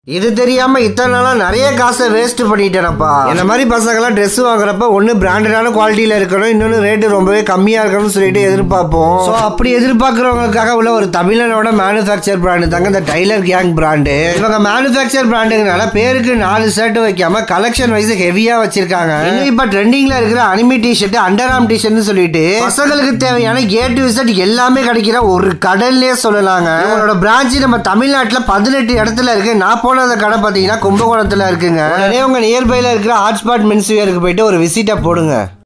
இது தெரியாம இத்தனை நாளா நிறைய காசை வேஸ்ட் பண்ணிட்டேனப்பா இந்த மாதிரி பசங்கெல்லாம் Dress வாங்குறப்ப ஒன்னு பிராண்டடான குவாலிட்டியில இருக்கணும் இன்னொன்னு ரேட்டு ரொம்பவே கம்மியா இருக்கணும்னு சொல்லிட்டு எதிர்பார்ப்போம் ஸோ அப்படி எதிர்பார்க்கறவங்களுக்காக உள்ள ஒரு தமிழனோட மேனுஃபேக்சர் பிராண்டு தாங்க இந்த டைலர் கேங் பிராண்டு இவங்க மேனுஃபேக்சர் பிராண்டுங்கனால பேருக்கு நாலு ஷர்ட் வைக்காம கலெக்ஷன் வைஸ் ஹெவியா வச்சிருக்காங்க இன்னும் இப்ப ட்ரெண்டிங்ல இருக்கிற அனிமி டிஷர்ட் அண்டர் ஆம் டிஷர்ட்னு சொல்லிட்டு பசங்களுக்கு தேவையான ஏ டு Z எல்லாமே கிடைக்கிற ஒரு கடல்லே சொல்லலாங்க இவங்களோட பிரான்ச் நம்ம தமிழ்நாட்டுல பதினெட்டு இடத்துல இருக்கு நான் போன அந்த கடை பாத்தீங்கன்னா கும்பகோணத்துல இருக்குங்க உடனே உங்க நியர்பைல இருக்கிற ஹாட்ஸ்பாட் மென்ஸ் வியருக்கு போயிட்டு ஒரு விசிட்டை போடுங்க